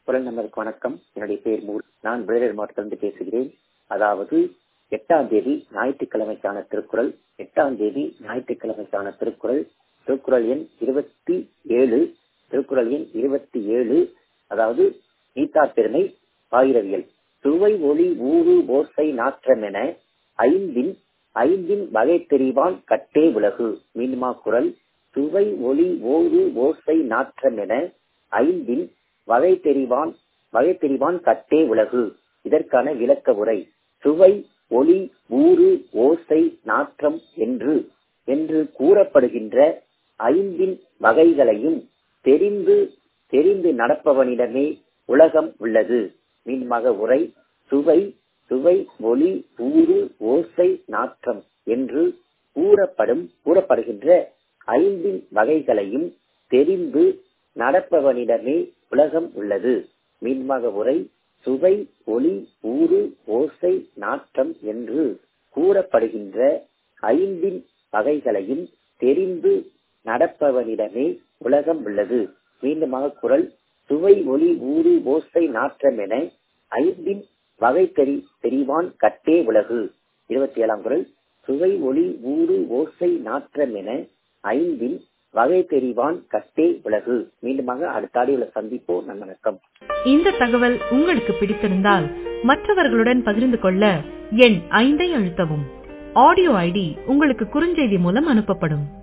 குரல் நம்பருக்கு வணக்கம் என்னுடைய பேர் மூல் நான் விழுதல் மாவட்டத்திலிருந்து பேசுகிறேன் அதாவது எட்டாம் தேதி ஞாயிற்றுக்கிழமைக்கான திருக்குறள் எட்டாம் தேதி ஞாயிற்றுக்கிழமைக்கான திருக்குறள் திருக்குறள் எண் இருபத்தி ஏழு திருக்குறள் எண் இருபத்தி ஏழு அதாவது நீத்தார் பெருமை பாயிரவியல் சுவை ஒளி ஊறு ஓசை நாற்றமென ஐந்தின் ஐந்தின் வகை தெரிவான் கட்டே உலகு மீண்டுமா குரல் சுவை ஒளி ஓறு ஓசை நாற்றமென ஐந்தின் வகை தெரிவான் வகை தெரிவான் கட்டே உலகு இதற்கான விளக்க உரை சுவை ஒளி ஊறு ஓசை நாற்றம் என்று என்று கூறப்படுகின்ற ஐந்தின் வகைகளையும் தெரிந்து தெரிந்து நடப்பவனிடமே உலகம் உள்ளது மீண்டுமாக உரை சுவை சுவை ஒளி ஊறு ஓசை நாற்றம் என்று கூறப்படும் கூறப்படுகின்ற ஐந்தின் வகைகளையும் தெரிந்து நடப்பவனிடமே உலகம் உள்ளது மீண்டுமாக உரை சுவை ஒளி ஊறு ஓசை நாற்றம் என்று கூறப்படுகின்ற ஐந்தின் வகைகளையும் தெரிந்து நடப்பவனிடமே உலகம் உள்ளது மீண்டுமாக குரல் சுவை ஒளி ஊறு ஓசை நாற்றம் என ஐந்தின் வகை தெரி தெரிவான் கட்டே உலகு இருபத்தி ஏழாம் குரல் சுவை ஒளி ஊறு ஓசை நாற்றம் என ஐந்தின் வகை தெரிவான் கட்டே உலகு மீண்டுமாக அடுத்த ஆடியோல சந்திப்போம் நம் வணக்கம் இந்த தகவல் உங்களுக்கு பிடித்திருந்தால் மற்றவர்களுடன் பகிர்ந்து கொள்ள எண் ஐந்தை அழுத்தவும் ஆடியோ ஐடி உங்களுக்கு குறுஞ்செய்தி மூலம் அனுப்பப்படும்